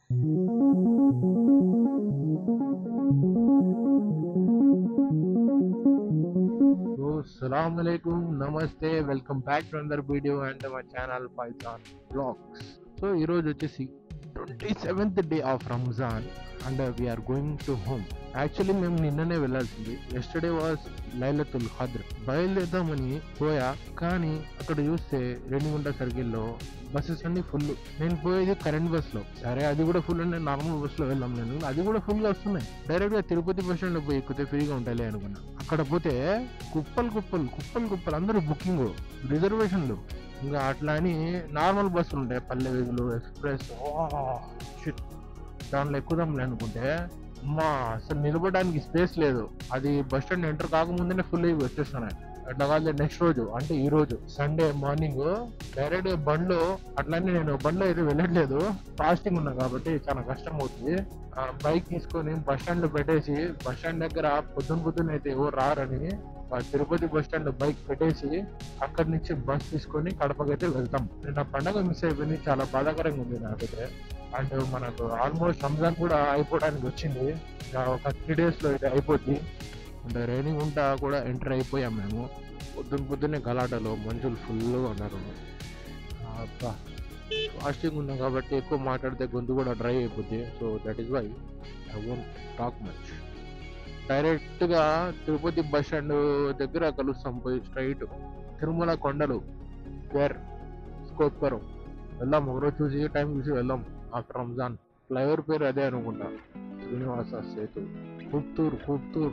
So, Assalamu alaikum, Namaste, welcome back to another video and my channel Python Vlogs. So ఈరోజు వచ్చేసి twenty seventh day of Ramzan and we're going to home actually మేము నిన్ననే వెళ్ళాల్సింది yesterday was లైలతుల్ ఖద్ర్ బయలుదేద్దామని పోయా కానీ అక్కడ చూస్తే రేణిగుంట సర్కిల్లో బస్సెస్ అన్ని ఫుల్ నేను పోయేది కరెంట్ బస్ లో సరే అది కూడా ఫుల్ అంటే నార్మల్ బస్ లో వెళ్ళాం నేను అది కూడా ఫుల్ వస్తున్నాయి డైరెక్ట్ గా తిరుపతి బస్ స్టాండ్ లో పోయి ఎక్కితే ఫ్రీగా ఉంటాయి అనుకున్నా అక్కడ పోతే కుప్పలు కుప్పలు కుప్పలు కుప్పలు అందరూ బుకింగ్ రిజర్వేషన్లు ఇంకా అట్లా అని నార్మల్ బస్సులు ఉంటాయి పల్లె వెగులు ఎక్స్ప్రెస్ షిట్ దాంట్లో ఎక్కుదాంలే అనుకుంటే అమ్మా అసలు నిలబడడానికి స్పేస్ లేదు అది బస్ స్టాండ్ ఎంటర్ కాకముందే ఫుల్ అయ్యి వచ్చేస్తున్నాయి అట్లా కాదు నెక్స్ట్ రోజు అంటే ఈ రోజు సండే మార్నింగ్ డైరెక్ట్ బండ్లో అట్లానే నేను బండ్లో అయితే వెళ్ళట్లేదు ఫాస్టింగ్ ఉన్నా కాబట్టి చాలా కష్టం అవుతుంది బైక్ తీసుకొని బస్ స్టాండ్ లో పెట్టేసి బస్ స్టాండ్ దగ్గర పొద్దున పొద్దున అయితే ఎవరు రారని ఆ తిరుపతి బస్ స్టాండ్ లో బైక్ పెట్టేసి అక్కడి నుంచి బస్ తీసుకొని కడపకి అయితే వెళ్తాం నిన్న పండగ మిస్ అయిపోయింది చాలా బాధాకరంగా ఉంది నాకైతే అండ్ మనకు ఆల్మోస్ట్ రంజాన్ కూడా అయిపోవడానికి వచ్చింది ఇంకా ఒక త్రీ డేస్ లో అయితే అయిపోద్ది అంటే రైనింగ్ ఉంటా కూడా ఎంటర్ అయిపోయాం మేము పొద్దున్న పొద్దున్నే గలాటలో మనుషులు ఫుల్గా ఉన్నారు అబ్బా ఫాస్టింగ్ ఉన్నాం కాబట్టి ఎక్కువ మాట్లాడితే గొంతు కూడా డ్రై అయిపోద్ది so that is why I won't talk much డైరెక్ట్గా తిరుపతి బస్ స్టాండ్ దగ్గర కలుస్తాం పోయి స్ట్రైట్ తిరుమల కొండలు వేర్ స్కోప్కరం వెళ్దాం ఒకరోజు చూసి టైం చూసి వెళ్దాం ఆఫ్టర్ రంజాన్ ఫ్లైఓవర్ పేరు అదే అనుకుంటా శ్రీనివాస సేతు కుప్తూర్ కుప్తూర్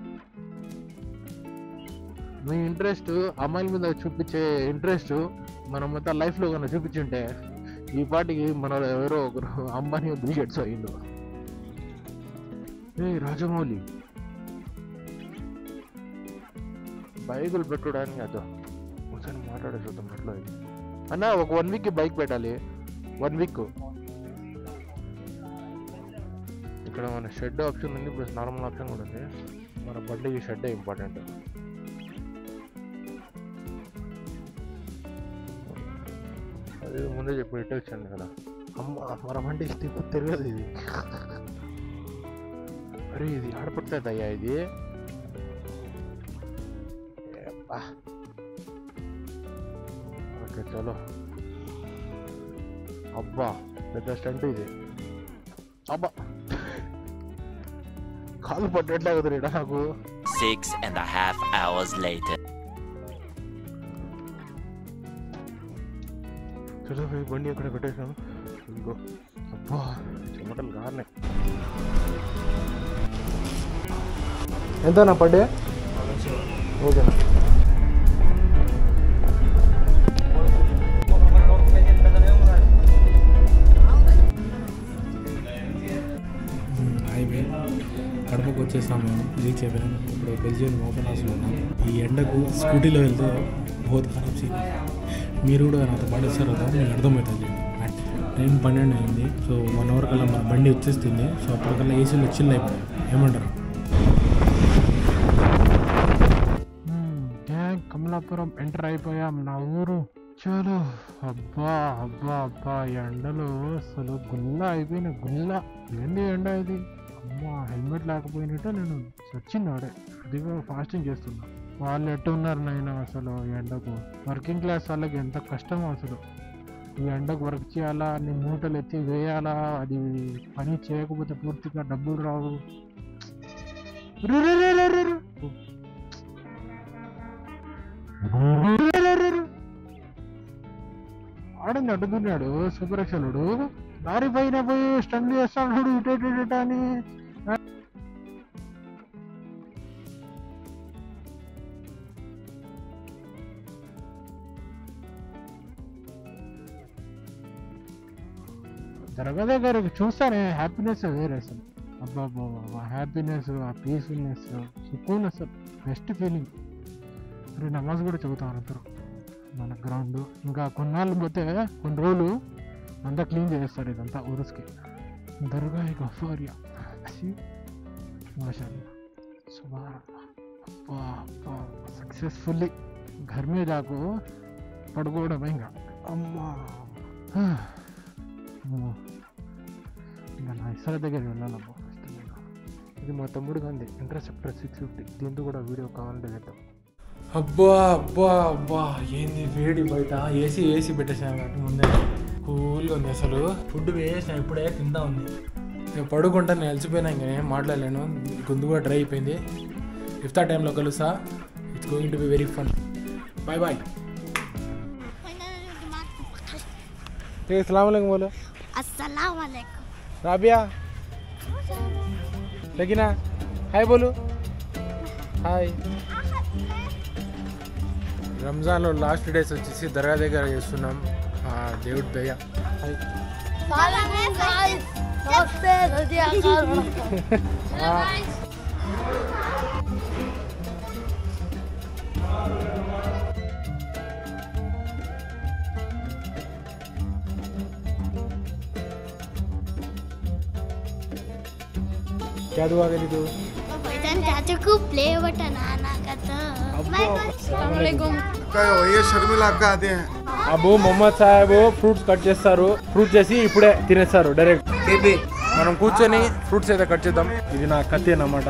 మీ ఇంట్రెస్ట్ అమ్మాయిల మీద చూపించే ఇంట్రెస్ట్ మనం మొత్తం లైఫ్లో కన్నా చూపించుంటే ఈ పాటికి మన ఎవరో ఒకరు అంబానీ బిల్గెట్స్ అయ్యిండు ఏ రాజమౌళి బైకులు పెట్టడానికి అదో ఒకసారి మాట్లాడే చూద్దాం అట్లా అన్న ఒక వన్ వీక్ బైక్ పెట్టాలి వన్ వీక్ ఇక్కడ మన షెడ్ ఆప్షన్ ఉంది ప్లస్ నార్మల్ ఆప్షన్ కూడా ఉంది మన బండికి షెడ్ ఇంపార్టెంట్ అది ముందే చెప్పి ఇట్టే వచ్చాను కదా అమ్మ మన బండి తిప్ప తిరగదు ఇది అరే ఇది ఆడపడుతుంది అయ్యా ఇది అబ్బా. ఓకే చలో అబ్బా పెద్ద స్టంట్ ఇది అబ్బా కాలు పట్టేట్లే కుదిరేడా నాకు Six and a half hours later. చలో పోయి బండి అక్కడ పెట్టేసాను ఇంకో అబ్బా చెమటలు కారణే ఎంతనా పర్ డే ఓకేనా హైవే కడపకు వచ్చేసాం మేము రీచ్ అయిపోయాం ఇప్పుడు బెల్జియం ఓపెన్ హౌస్లో ఉన్నాం ఈ ఎండకు స్కూటీలో వెళ్తే బోత్ ఖరాబ్ సీన్ మీరు కూడా నాతో పాటు వస్తారు కదా మీకు అర్థమవుతుంది టైం పన్నెండు అయింది సో వన్ అవర్ కల్లా మన బండి వచ్చేస్తుంది సో అప్పటికల్లా ఏసీలో చిల్ అయిపోయాం ఏమంటారు గ్యాంగ్ కమలాపురం ఎంటర్ అయిపోయాం నా ఊరు చలో అబ్బా అబ్బా అబ్బా ఈ ఎండలు అసలు గుల్ల అయిపోయిన గుల్ల ఏంది ఎండ ఇది అమ్మా హెల్మెట్ లేకపోయినట్టు నేను చచ్చింది ఆడే అదిగా ఫాస్టింగ్ చేస్తున్నా వాళ్ళు ఎట్టు ఉన్నారు నాయన అసలు ఈ ఎండకు వర్కింగ్ క్లాస్ వాళ్ళకి ఎంత కష్టం అసలు ఈ ఎండకు వర్క్ చేయాలా అన్ని మూటలు ఎత్తి వేయాలా అది పని చేయకపోతే పూర్తిగా డబ్బులు రావు రు రు రు రు రు రు. ఆడండి అడ్డుకున్నాడు సూపర్ ఎక్సలుడు దారి పైన పోయి స్టండ్ చేస్తాడు ఇటు ఇటు ఇటు అని దర్గా దగ్గరకు చూస్తానే హ్యాపీనెస్ వేరే అసలు అబ్బా హ్యాపీనెస్ ఆ పీస్ఫుల్నెస్ సుకూన్ అసలు బెస్ట్ ఫీలింగ్ మరి నమాజ్ కూడా చదువుతారు అందరూ మన గ్రౌండ్ ఇంకా కొన్నాళ్ళు పోతే కొన్ని రోజులు అంతా క్లీన్ చేస్తారు ఇదంతా ఉరుస్కి దర్గా గఫారియా మాషా సక్సెస్ఫుల్లీ घर में जाको పడుకోవడమే ఇంకా అమ్మా అమ్మో. ఇసాల దగ్గర వెళ్ళాలమ్మా ఫస్ట్ నేను ఇది మా తమ్ముడు గాంధీ ఇంటర్సెప్టర్ సిక్స్ ఫిఫ్టీ దీంతో కూడా వీడియో కావాలంటే చేద్దాం అబ్బా అబ్బా అబ్బా ఏంది వేడి బయట ఏసీ ఏసీ పెట్టేసాను కాబట్టి ముందే కూల్గా ఉంది అసలు ఫుడ్ వేసిన ఇప్పుడే తింటా ఉంది నేను పడుకుంటా నేను అలసిపోయినా ఇంకా ఏం మాట్లాడలేను గొంతు కూడా డ్రై అయిపోయింది ఇఫ్తార్ టైంలో కలుసా it's going to be very fun bye bye అస్సలం బోలో अस्सलाम वालेकुम రాబియా లగినా హాయ్ బోలు హాయ్ రంజాన్లో లాస్ట్ డేస్ వచ్చేసి దర్గా దగ్గర చేస్తున్నాం ఆ దేవుడి దయ హాయ్ क्या दुआ करी तू भाईजान चाचू को प्ले बटन आना का तो ये शर्मिला आपका आते हैं అబ్బు మొహమ్మద్ సాహెబ్ ఫ్రూట్స్ కట్ చేస్తారు ఫ్రూట్ చేసి ఇప్పుడే తినేస్తారు డైరెక్ట్ మనం కూర్చొని ఫ్రూట్స్ అయితే కట్ చేద్దాం ఇది నా కత్తి అన్నమాట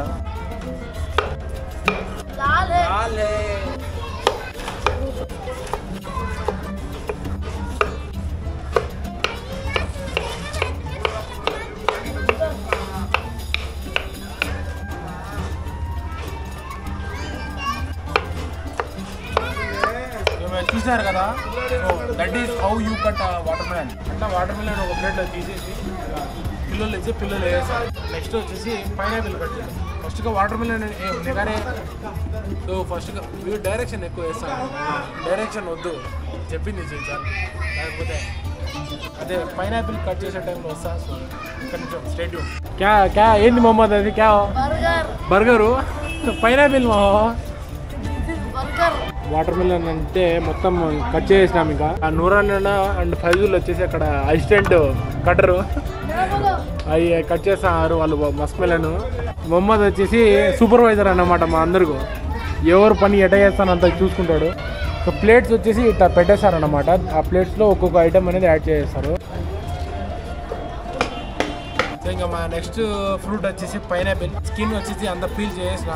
మీరు చూసారు కదా that is how you cut watermelon అట్లా వాటర్ మిలన్ ఒక ప్లేట్లో తీసేసి ఇలా పిల్లలు వేసి పిల్లలు వేసారు నెక్స్ట్ వచ్చేసి పైనాపిల్ కట్ చేయాలి ఫస్ట్గా వాటర్ మిలన్ నిగానే సో ఫస్ట్గా మీరు డైరెక్షన్ ఎక్కువ వేస్తాను డైరెక్షన్ వద్దు చెప్పింది చేయించాలి లేకపోతే అదే పైనాపిల్ కట్ చేసే టైంలో వస్తా సో ఇక్కడ నుంచి స్టేట్ క్యా క్యా ఏంది మొహమ్మద్ అది క్యా బర్గరు పైనాపిల్ మా వాటర్ మిలన్ అంటే మొత్తం కట్ చేసినాం ఇంకా ఆ నూరాన్న అండ్ ఫైజుల్ వచ్చేసి అక్కడ అసిస్టెంట్ కట్టరు అవి కట్ చేస్తున్నారు వాళ్ళు మస్క్ మిలన్ మొహమ్మద్ వచ్చేసి సూపర్వైజర్ అన్నమాట మా అందరికీ ఎవరు పని ఎట చేస్తానో అంత చూసుకుంటాడు సో ప్లేట్స్ వచ్చేసి ఇట్లా పెట్టేశారన్నమాట ఆ ప్లేట్స్లో ఒక్కొక్క ఐటమ్ అనేది యాడ్ చేస్తారు సో ఇంకా మా నెక్స్ట్ ఫ్రూట్ వచ్చేసి పైనాపిల్ స్కిన్ వచ్చేసి అంత పీల్ చేసిన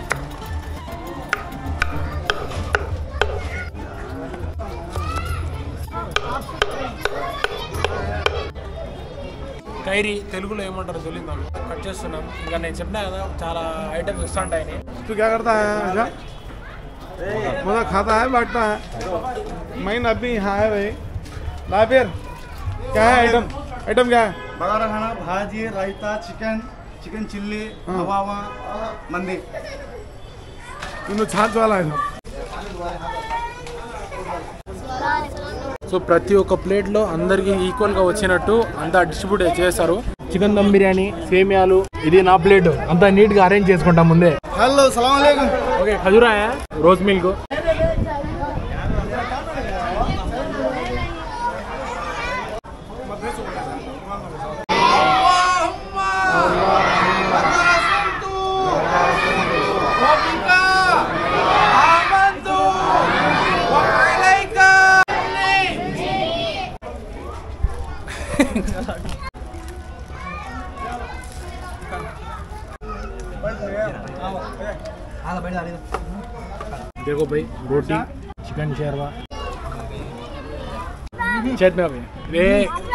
కైరీ తెలుగులో ఏమంటారో తెలియదు నాకు కట్ చేస్తున్నాం ఇంకా నేను చెప్పినా కదా చాలా ఐటమ్స్ వస్తుంటాయని तू क्या करता है आजा? मतलब खाता है बांटता है मैं अभी यहाँ है भाई ला फिर क्या है आइटम आइटम क्या है बगारा खाना भाजी रायता चिकन चिकन चिल्ली हाँ। हवावा मंदी इन्हों छाछ वाला है सब సో ప్రతి ఒక్క ప్లేట్లో అందరికి ఈక్వల్గా వచ్చినట్టు అంతా డిస్ట్రిబ్యూట్ చేస్తారు చికెన్ దమ్ బిర్యానీ సేమియాలు ఇది నా ప్లేట్ అంతా నీట్గా అరేంజ్ చేసుకుంటాం ముందే हेलो सलाम वालेकुम ఓకే ఖజూరాయ రోజ్ మిల్క్ देखो भाई रोटी चिकन शेरवा చేతి మీద పోయి. రే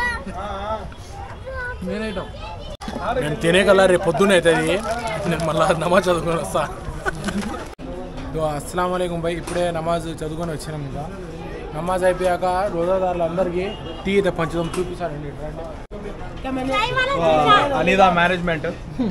నేను తినే కల్లా రేపు పొద్దున్న అవుతుంది నేను మళ్ళా నమాజ్ చదువుకొని వస్తా ఇదిగో అస్సలం అయికం భాయ్ ఇప్పుడే నమాజ్ చదువుకొని వచ్చినాం ఇంకా నమాజ్ అయిపోయాక రోజాదారులు అందరికీ టీ అయితే పంచుదాం చూపిస్తారండి अनिदा मैनेजमेंट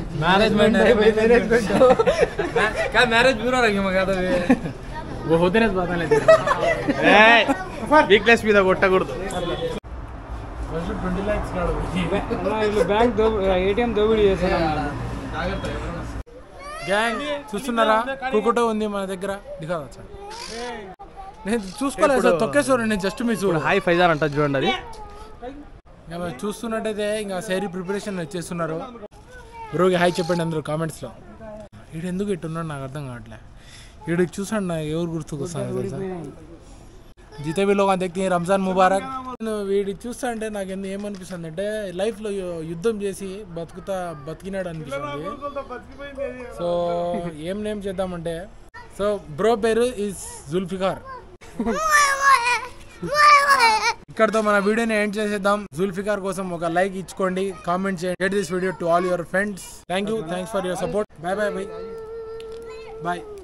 क्या मैरिज ब्यूरो रखी मैं कहता वो होते नहीं बात नहीं వీక్నెస్ మీద కొట్టకూడదు ట్వంటీ ల్యాక్స్ బ్యాంక్ దో ఏటీఎం దోపిడీ చేశాను గ్యాంగ్ చూస్తున్నారా కుకుటో ఉంది మన దగ్గర దిగాదా సార్ నేను చూసుకోలేదు సార్ తొక్కేశ్వరం నేను జస్ట్ మీ చూడ హాయ్ ఫైజార్ అంట చూడండి అది ఇంకా మరి చూస్తున్నట్టయితే ఇంకా సేరీ ప్రిపరేషన్ చేస్తున్నారు బ్రోకి హాయ్ చెప్పండి అందరూ కామెంట్స్లో వీడు ఎందుకు ఇట్టున్నాడు నాకు అర్థం కావట్లే వీడికి చూసాడు నాకు ఎవరు గుర్తుకొస్తాను తెలుసా जीते भी लोग देखते हैं रमज़ान मुबारक నేను వీడి చూస్తా అంటే నాకు ఎందుకు ఏమనిపిస్తుంది అంటే లైఫ్ లో యు- యుద్ధం చేసి బతుకుతా బతికినాడు అనిపిస్తుంది సో ఏం నేమ్ చేద్దామంటే సో బ్రో పేరు ఇస్ జుల్ఫికార్ ఇక్కడతో మన వీడియోని ఎండ్ చేసేద్దాం జుల్ఫికార్ కోసం ఒక లైక్ ఇచ్చుకోండి కామెంట్ చేయండి share this video to all your friends thank you thanks for your support bye bye bye bye